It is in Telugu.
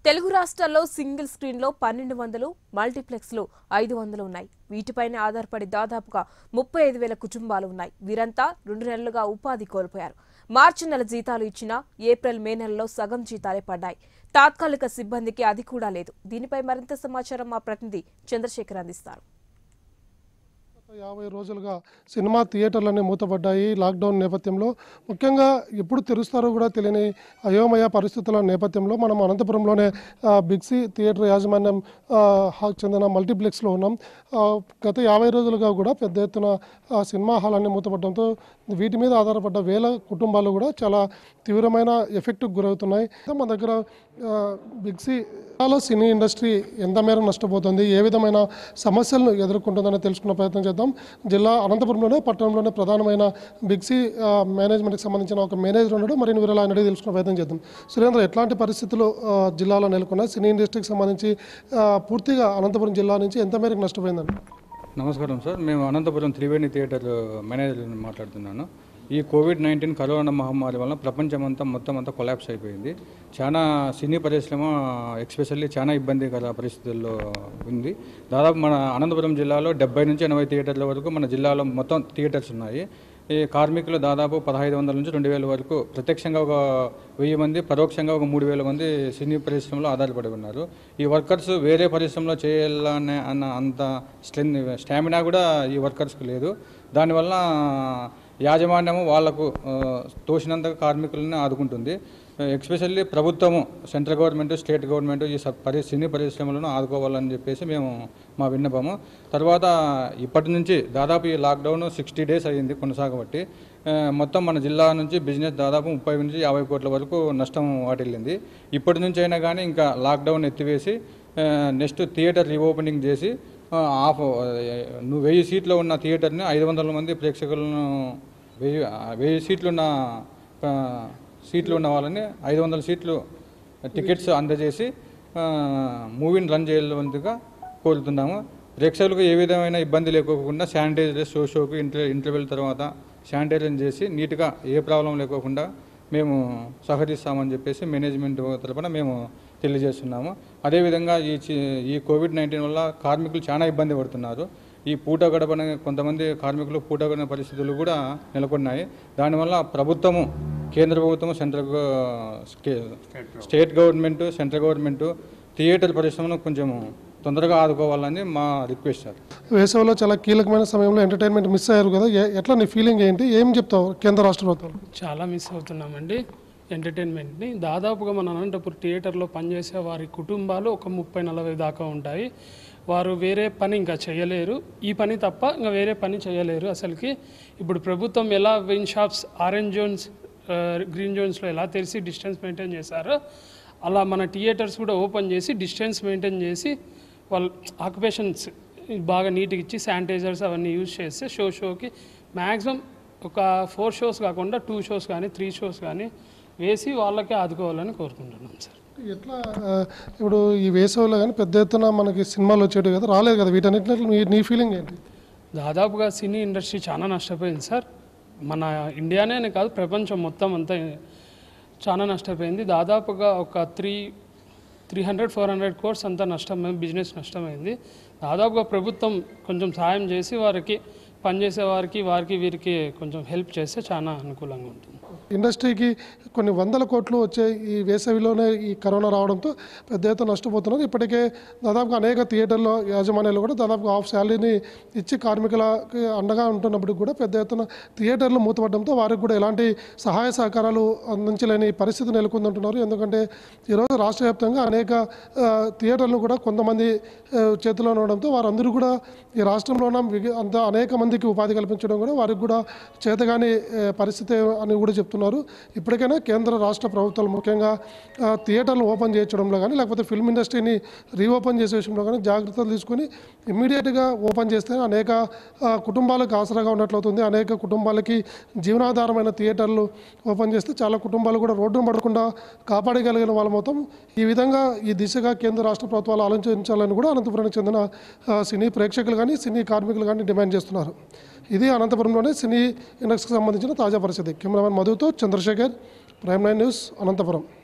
తెలుగు రాష్ట్రాల్లో సింగిల్ స్క్రీన్లో పన్నెండు వందలు మల్టీప్లెక్స్లు ఐదు వందలు ఉన్నాయి వీటిపైనే ఆధారపడి దాదాపుగా ముప్పై ఐదు వేల కుటుంబాలు ఉన్నాయి వీరంతా రెండు నెలలుగా ఉపాధి కోల్పోయారు మార్చి నెల జీతాలు ఇచ్చినా ఏప్రిల్ మే నెలలో సగం జీతాలే పడ్డాయి తాత్కాలిక సిబ్బందికి అది కూడా లేదు దీనిపై మరింత సమాచారం మా ప్రతినిధి చంద్రశేఖర్ అందిస్తారు గత యాభై రోజులుగా సినిమా థియేటర్లన్నీ మూతపడ్డాయి లాక్డౌన్ నేపథ్యంలో ముఖ్యంగా ఎప్పుడు తెరుస్తారో కూడా తెలియని అయోమయ పరిస్థితుల నేపథ్యంలో మనం అనంతపురంలోనే ఆ, బిగ్సీ థియేటర్ యాజమాన్యం ఆ, హాకు చెందిన మల్టీప్లెక్స్లో ఉన్నాం ఆ, గత యాభై రోజులుగా కూడా పెద్ద ఎత్తున ఆ, సినిమా హాల్ అన్ని మూతపడడంతో వీటి మీద ఆధారపడ్డ వేల కుటుంబాలు కూడా చాలా తీవ్రమైన ఎఫెక్ట్కి గురవుతున్నాయి మన దగ్గర ఆ, బిగ్సీ జిల్లాలో సినీ ఇండస్ట్రీ ఎంత మేర నష్టపోతుంది ఏ విధమైన సమస్యలను ఎదుర్కొంటుందని తెలుసుకున్న ప్రయత్నం చేద్దాం జిల్లా అనంతపురంలోనే పట్టణంలోనే ప్రధానమైన బిగ్సీ ఆ, మేనేజ్మెంట్కి సంబంధించిన ఒక మేనేజర్ ఉన్నాడు మరిన్ని వివరాలు ఆయన అడిగి తెలుసుకున్న ప్రయత్నం చేద్దాం సురేంద్ర ఎట్లాంటి పరిస్థితులు ఆ, జిల్లాలో నెలకొన్నాయి సినీ ఇండస్ట్రీకి సంబంధించి ఆ, పూర్తిగా అనంతపురం జిల్లా నుంచి ఎంత మేరకు నష్టపోయిందండి నమస్కారం సార్ మేము అనంతపురం త్రివేణి థియేటర్ మేనేజర్ మాట్లాడుతున్నాను ఈ కోవిడ్ నైన్టీన్ కరోనా మహమ్మారి వలన ప్రపంచమంతా మొత్తం అంతా కొలాప్స్ అయిపోయింది చాలా సినీ పరిశ్రమ ఎక్స్పెషల్లీ చాలా ఇబ్బందికర పరిస్థితుల్లో ఉంది దాదాపు మన అనంతపురం జిల్లాలో డెబ్బై నుంచి ఎనభై థియేటర్ల వరకు మన జిల్లాలో మొత్తం థియేటర్స్ ఉన్నాయి ఈ కార్మికులు దాదాపు పదహైదు వందల నుంచి రెండు వేల వరకు ప్రత్యక్షంగా ఒక వెయ్యి మంది పరోక్షంగా ఒక మూడు వేల మంది సినీ పరిశ్రమలో ఆధారపడి ఉన్నారు ఈ వర్కర్స్ వేరే పరిశ్రమలో చేయాలనే అన్న అంత స్ట్రెంత్ స్టామినా కూడా ఈ వర్కర్స్కి లేదు దానివల్ల యాజమాన్యము వాళ్లకు ఆ, తోచినంత కార్మికులను ఆదుకుంటుంది ఎక్స్పెషల్లీ ప్రభుత్వము సెంట్రల్ గవర్నమెంట్ స్టేట్ గవర్నమెంట్ ఈ స- పరి సినీ పరిశ్రమలను ఆదుకోవాలని చెప్పేసి మేము మా విన్నపము తర్వాత ఇప్పటి నుంచి దాదాపు ఈ లాక్డౌన్ సిక్స్టీ డేస్ అయ్యింది కొనసాగబట్టి ఆ, మొత్తం మన జిల్లా నుంచి బిజినెస్ దాదాపు ముప్పై నుంచి యాభై కోట్ల వరకు నష్టం వాటిల్లింది ఇప్పటి నుంచి అయినా కానీ ఇంకా లాక్డౌన్ ఎత్తివేసి నెక్స్ట్ థియేటర్ రీఓపెనింగ్ చేసి ఆ, ఆఫ్ ఆ, నువ్వు వెయ్యి సీట్లు ఉన్న థియేటర్ని ఐదు వందల మంది ప్రేక్షకులను వెయ్యి ఆ, వెయ్యి సీట్లున్న ఆ, సీట్లు ఉన్న వాళ్ళని ఐదు వందల సీట్లు టికెట్స్ అందజేసి ఆ, మూవీని రన్ చేయాలందుగా కోరుతున్నాము ప్రేక్షకులకు ఏ విధమైన ఇబ్బంది లేకోకుండా శానిటైజర్ షో షోకి ఇంటర్ ఇంటర్వెల్ తర్వాత శానిటైజర్ చేసి నీట్గా ఏ ప్రాబ్లం లేకోకుండా మేము సహకరిస్తామని చెప్పేసి మేనేజ్మెంట్ తరపున మేము తెలియజేస్తున్నాము అదేవిధంగా ఈ చి- ఈ కోవిడ్ నైన్టీన్ వల్ల కార్మికులు చాలా ఇబ్బంది పడుతున్నారు ఈ పూట గడపని కొంతమంది కార్మికులు పూట గడపని పరిస్థితులు కూడా నెలకొన్నాయి దానివల్ల ప్రభుత్వము కేంద్ర ప్రభుత్వము central gov- sta- state government central government theatre పరిశ్రమను కొంచెం తొందరగా ఆదుకోవాలని మా రిక్వెస్ట్ సార్ వేసవిలో చాలా కీలకమైన సమయంలో ఎంటర్టైన్మెంట్ మిస్ అయ్యారు కదా ఏ- ఎట్లా నీ ఫీలింగ్ ఏంటి ఏం చెప్తావు కేంద్ర రాష్ట్ర ప్రభుత్వం చాలా మిస్ అవుతున్నామండి ఎంటర్టైన్మెంట్ని దాదాపుగా మన అనంతపురం థియేటర్లో పనిచేసే వారి కుటుంబాలు ఒక ముప్పై నలభై దాకా ఉంటాయి వారు వేరే పని ఇంకా చేయలేరు ఈ పని తప్ప ఇంకా వేరే పని చేయలేరు అసలుకి ఇప్పుడు ప్రభుత్వం ఎలా వైన్ షాప్స్ ఆరెంజ్ జోన్స్ ఆ, గ్రీన్ జోన్స్లో ఎలా తెరిచి డిస్టెన్స్ మెయింటైన్ చేశారో అలా మన థియేటర్స్ కూడా ఓపెన్ చేసి డిస్టెన్స్ మెయింటైన్ చేసి వాళ్ళ ఆక్యుపేషన్స్ బాగా నీట్గా ఇచ్చి శానిటైజర్స్ అవన్నీ యూజ్ చేస్తే షో షోకి మ్యాక్సిమం ఒక ఫోర్ షోస్ కాకుండా టూ షోస్ కానీ త్రీ షోస్ కానీ వేసి వాళ్ళకే ఆదుకోవాలని కోరుకుంటున్నాం సార్ ఎట్లా ఆ, ఇప్పుడు ఈ వేసవిలో కానీ పెద్ద ఎత్తున మనకి సినిమాలు వచ్చేవి కదా రాలేదు కదా వీటన్నిటి నీ నీ ఫీలింగ్ ఏంటి దాదాపుగా సినీ ఇండస్ట్రీ చాలా నష్టపోయింది సార్ మన ఇండియానే అని కాదు ప్రపంచం మొత్తం అంతా చాలా నష్టపోయింది దాదాపుగా ఒక three three hundred four hundred crores అంతా నష్టం బిజినెస్ నష్టమైంది దాదాపుగా ప్రభుత్వం కొంచెం సాయం చేసి వారికి పనిచేసే వారికి వారికి వీరికి కొంచెం హెల్ప్ చేస్తే చాలా అనుకూలంగా ఉంటుంది ఇండస్ట్రీకి కొన్ని వందల కోట్లు వచ్చే ఈ వేసవిలోనే ఈ కరోనా రావడంతో పెద్ద ఎత్తున నష్టపోతున్నారు ఇప్పటికే దాదాపుగా అనేక థియేటర్ల యాజమాన్యాలు కూడా దాదాపు హాఫ్ శాలరీని ఇచ్చి కార్మికులకి అండగా ఉంటున్నప్పుడు కూడా పెద్ద ఎత్తున థియేటర్లు మూతపడడంతో వారికి కూడా ఎలాంటి సహాయ సహకారాలు అందించలేని పరిస్థితి నెలకొందంటున్నారు ఎందుకంటే ఈరోజు రాష్ట్ర వ్యాప్తంగా అనేక ఆ, థియేటర్లు కూడా కొంతమంది ఆ, చేతిలో ఉండడంతో వారందరూ కూడా ఈ రాష్ట్రంలో ఉన్న మిగి- అంత అనేక మందికి ఉపాధి కల్పించడం కూడా వారికి కూడా చేతగాని ఆ, పరిస్థితి అని కూడా చెప్తున్నారు ఇప్పటికైనా కేంద్ర రాష్ట్ర ప్రభుత్వాలు ముఖ్యంగా ఆ, థియేటర్లు ఓపెన్ చేయించడంలో కానీ లేకపోతే ఫిల్మ్ ఇండస్ట్రీని రీఓపెన్ చేసే విషయంలో కానీ జాగ్రత్తలు తీసుకొని ఇమ్మీడియట్గా ఓపెన్ చేస్తే అనేక ఆ, కుటుంబాలకు ఆసరాగా ఉన్నట్లవుతుంది అనేక కుటుంబాలకి జీవనాధారమైన థియేటర్లు ఓపెన్ చేస్తే చాలా కుటుంబాలు కూడా రోడ్డును పడకుండా కాపాడగలిగిన వాళ్ళ మొత్తం ఈ విధంగా ఈ దిశగా కేంద్ర రాష్ట్ర ప్రభుత్వాలు ఆలోచించాలని కూడా అనంతపురానికి చెందిన ఆ, సినీ ప్రేక్షకులు కానీ సినీ కార్మికులు కానీ డిమాండ్ చేస్తున్నారు ఇది అనంతపురంలోనే సినీ ఇండస్ట్రీకి సంబంధించిన తాజా పరిస్థితి కెమెరామెన్ మధుతో Chandrasekhar prime nine news Anantapuram